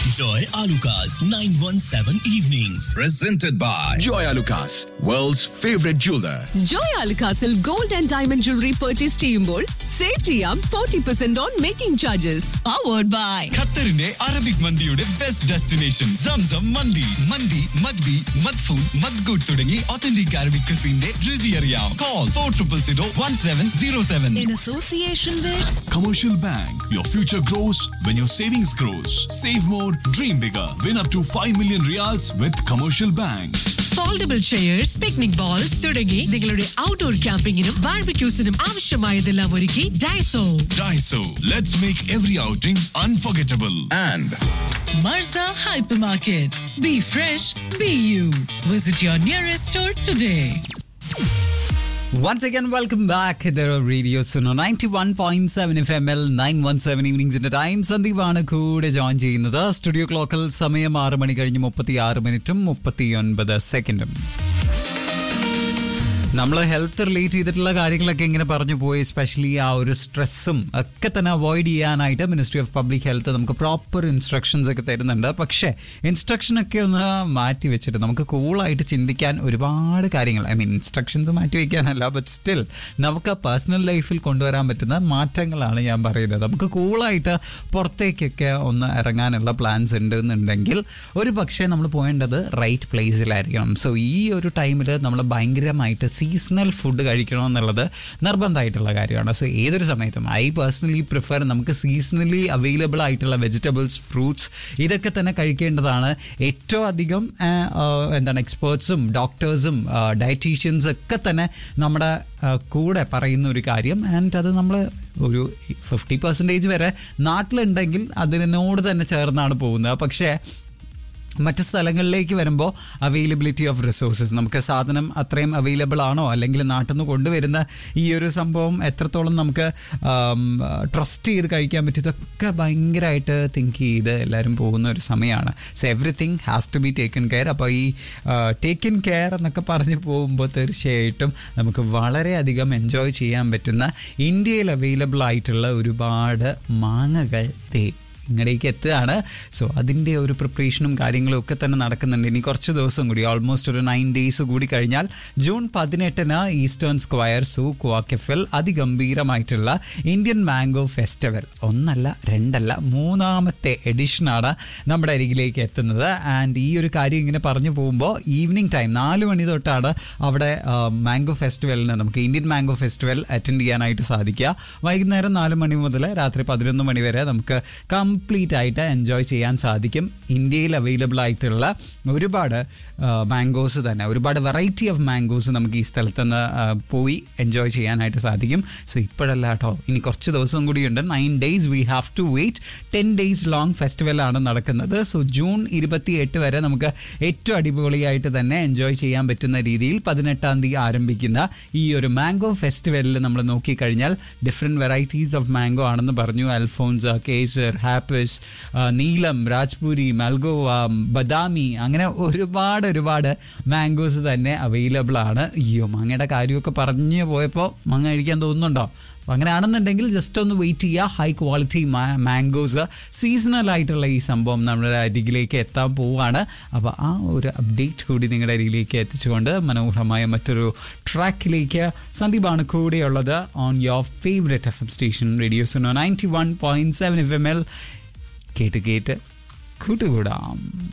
Joy Alukas, 917 Evenings. Presented by Joy Lucas, world's favorite jeweler. ജോയ് അൽക്കാസിൽ gold and diamond jewellery purchase ചെയ്യുമ്പോൾ save ചെയ്യാം forty percent on making charges powered by ഖത്തറിന്റെ Arabic മന്തിയുടെ best destination Zamzam Mandi മന്തി മദ്ബി മദ്ഫൂൻ മദ്ഗുഡ് തുടങ്ങി ഒത്തന്റിക് അറബിക് ക്രിസിന്റെ രുചി അറിയാം call for triple zero one seven zero seven in association with Commercial Bank. Your future grows when your savings grows. Save more, dream bigger. Win up to 5 million reals with Commercial Bank. Foldable chairs picnic bowls തുടങ്ങി നിങ്ങളുടെ outdoor ക്യാമ്പിങ്ങിനും ബാർബിക്യൂസിനും ആവശ്യമായതെല്ലാം ഒരുക്കി Daiso Daiso. Let's make every outing unforgettable. And Marza Hypermarket be fresh be you visit your nearest store today Once again, welcome back. There are Radio Suno 91.7 FML 917 ഈവനിങ്സിന്റെ time സന്ദീപാണ് കൂടെ join ചെയ്യുന്നത് studio ക്ലോക്കിൽ സമയം ആറ് മണി കഴിഞ്ഞ് മുപ്പത്തി ആറ് മിനിറ്റും മുപ്പത്തി ഒൻപത് സെക്കൻഡും നമ്മൾ ഹെൽത്ത് റിലേറ്റ് ചെയ്തിട്ടുള്ള കാര്യങ്ങളൊക്കെ ഇങ്ങനെ പറഞ്ഞു പോയി എസ്പെഷ്യലി ആ ഒരു സ്ട്രെസ്സും ഒക്കെ തന്നെ അവോയ്ഡ് ചെയ്യാനായിട്ട് മിനിസ്ട്രി ഓഫ് പബ്ലിക് ഹെൽത്ത് നമുക്ക് പ്രോപ്പർ ഇൻസ്ട്രക്ഷൻസ് ഒക്കെ തരുന്നുണ്ട് പക്ഷേ ഇൻസ്ട്രക്ഷനൊക്കെ ഒന്ന് മാറ്റി വെച്ചിട്ട് നമുക്ക് കൂളായിട്ട് ചിന്തിക്കാൻ ഒരുപാട് കാര്യങ്ങൾ ഐ മീൻ ഇൻസ്ട്രക്ഷൻസ് മാറ്റി വയ്ക്കാനല്ല ബട്ട് സ്റ്റിൽ നമുക്ക് പേഴ്സണൽ ലൈഫിൽ കൊണ്ടുവരാൻ പറ്റുന്ന മാറ്റങ്ങളാണ് ഞാൻ പറയുന്നത് നമുക്ക് കൂളായിട്ട് പുറത്തേക്കൊക്കെ ഒന്ന് ഇറങ്ങാനുള്ള പ്ലാൻസ് ഉണ്ട് എന്നുണ്ടെങ്കിൽ ഒരു പക്ഷേ നമ്മൾ പോകേണ്ടത് റൈറ്റ് പ്ലേസിലായിരിക്കണം സോ ഈ ഒരു ടൈമിൽ നമ്മൾ ഭയങ്കരമായിട്ട് സീസണൽ ഫുഡ് കഴിക്കണം എന്നുള്ളത് നിർബന്ധമായിട്ടുള്ള കാര്യമാണ് സോ ഏതൊരു സമയത്തും ഐ പേഴ്സണലി പ്രിഫർ നമുക്ക് സീസണലി അവൈലബിൾ ആയിട്ടുള്ള വെജിറ്റബിൾസ് ഫ്രൂട്ട്സ് ഇതൊക്കെ തന്നെ കഴിക്കേണ്ടതാണ് ഏറ്റവും അധികം ആ, ആ, എന്താണ് എക്സ്പേർട്സും ഡോക്ടേഴ്സും ഡയറ്റീഷ്യൻസ് ഒക്കെ തന്നെ നമ്മുടെ ആ, കൂടെ പറയുന്ന ഒരു കാര്യം ആൻഡ് അത് നമ്മൾ ഒരു ഫിഫ്റ്റി പെർസെൻറ്റേജ് വരെ നാട്ടിലുണ്ടെങ്കിൽ അതിനോട് തന്നെ ചേർന്നാണ് പോകുന്നത് പക്ഷേ മറ്റ് സ്ഥലങ്ങളിലേക്ക് വരുമ്പോൾ അവൈലബിലിറ്റി ഓഫ് റിസോഴ്സസ് നമുക്ക് സാധനം അത്രയും അവൈലബിൾ ആണോ അല്ലെങ്കിൽ നാട്ടിൽ നിന്ന് കൊണ്ടുവരുന്ന ഈ ഒരു സംഭവം എത്രത്തോളം നമുക്ക് ട്രസ്റ്റ് ചെയ്ത് കഴിക്കാൻ പറ്റിയതൊക്കെ ഭയങ്കരമായിട്ട് തിങ്ക് ചെയ്ത് എല്ലാവരും പോകുന്ന ഒരു സമയമാണ് so everything has to be taken care അപ്പോൾ ഈ ടേക്കൻ കെയർ എന്നൊക്കെ പറഞ്ഞ് പോകുമ്പോൾ തീർച്ചയായിട്ടും നമുക്ക് വളരെയധികം എൻജോയ് ചെയ്യാൻ പറ്റുന്ന ഇന്ത്യയിൽ അവൈലബിൾ ആയിട്ടുള്ള ഒരുപാട് മാങ്ങകൾ ദേ ഇങ്ങടേക്ക് എത്തുകയാണ് സോ അതിൻ്റെ ഒരു പ്രിപ്പറേഷനും കാര്യങ്ങളും ഒക്കെ തന്നെ നടക്കുന്നുണ്ട് ഇനി കുറച്ച് ദിവസം കൂടി ഓൾമോസ്റ്റ് ഒരു നയൻ ഡേയ്സ് കൂടി കഴിഞ്ഞാൽ ജൂൺ പതിനെട്ടിന് ഈസ്റ്റേൺ സ്ക്വയർ സൂ ക്വാക്കഫിൽ അതിഗംഭീരമായിട്ടുള്ള ഇന്ത്യൻ മാംഗോ ഫെസ്റ്റിവൽ ഒന്നല്ല രണ്ടല്ല മൂന്നാമത്തെ എഡിഷനാണ് നമ്മുടെ അരികിലേക്ക് എത്തുന്നത് ആൻഡ് ഈ ഒരു കാര്യം ഇങ്ങനെ പറഞ്ഞു പോകുമ്പോൾ ഈവനിങ് ടൈം നാല് മണി തൊട്ടാണ് അവിടെ മാംഗോ ഫെസ്റ്റിവലിന് നമുക്ക് ഇന്ത്യൻ മാംഗോ ഫെസ്റ്റിവൽ അറ്റൻഡ് ചെയ്യാനായിട്ട് സാധിക്കുക വൈകുന്നേരം നാല് മണി മുതൽ രാത്രി പതിനൊന്ന് മണി വരെ നമുക്ക് കംപ്ലീറ്റ് ആയിട്ട് എൻജോയ് ചെയ്യാൻ സാധിക്കും ഇന്ത്യയിൽ അവൈലബിൾ ആയിട്ടുള്ള ഒരുപാട് മാംഗോസ് തന്നെ ഒരുപാട് വെറൈറ്റി ഓഫ് മാംഗോസ് നമുക്ക് ഈ സ്ഥലത്ത് നിന്ന് ആ, പോയി എൻജോയ് ചെയ്യാനായിട്ട് സാധിക്കും സോ ഇപ്പോഴല്ല കേട്ടോ ഇനി കുറച്ച് ദിവസം കൂടിയുണ്ട് nine days we have to wait ten days long ഫെസ്റ്റിവലാണ് നടക്കുന്നത് സോ ജൂൺ ഇരുപത്തി എട്ട് വരെ നമുക്ക് ഏറ്റവും അടിപൊളിയായിട്ട് തന്നെ എൻജോയ് ചെയ്യാൻ പറ്റുന്ന രീതിയിൽ പതിനെട്ടാം തീയതി ആരംഭിക്കുന്ന ഈ ഒരു മാംഗോ ഫെസ്റ്റിവലിൽ നമ്മൾ നോക്കിക്കഴിഞ്ഞാൽ ഡിഫറെൻറ്റ് വെറൈറ്റീസ് ഓഫ് മാംഗോ ആണെന്ന് പറഞ്ഞു അൽഫോൺസ കേസർ ഹാപ്പിസ് ആ, നീലം രാജ്പൂരി മൽഗോവ ബദാമി അങ്ങനെ ഒരുപാട് ഒരുപാട് മാംഗോസ് തന്നെ അവൈലബിൾ ആണ് അയ്യോ മാങ്ങയുടെ കാര്യമൊക്കെ പറഞ്ഞു പോയപ്പോൾ മാങ്ങ കഴിക്കാൻ തോന്നുന്നുണ്ടോ അപ്പോൾ അങ്ങനെയാണെന്നുണ്ടെങ്കിൽ ജസ്റ്റ് ഒന്ന് വെയിറ്റ് ചെയ്യുക ഹൈ ക്വാളിറ്റി മാംഗോസ് സീസണൽ ആയിട്ടുള്ള ഈ സംഭവം നമ്മുടെ അരികിലേക്ക് എത്താൻ പോവുകയാണ് അപ്പോൾ ആ ഒരു അപ്ഡേറ്റ് കൂടി നിങ്ങളുടെ അരികിലേക്ക് എത്തിച്ചുകൊണ്ട് മനോഹരമായ മറ്റൊരു ട്രാക്കിലേക്ക് സന്ദീപാണ് കൂടെയുള്ളത് on your favourite F M station radio's ninety one point seven F M എൽ കേട്ട് കേട്ട് കൂട്ടുകൂടാം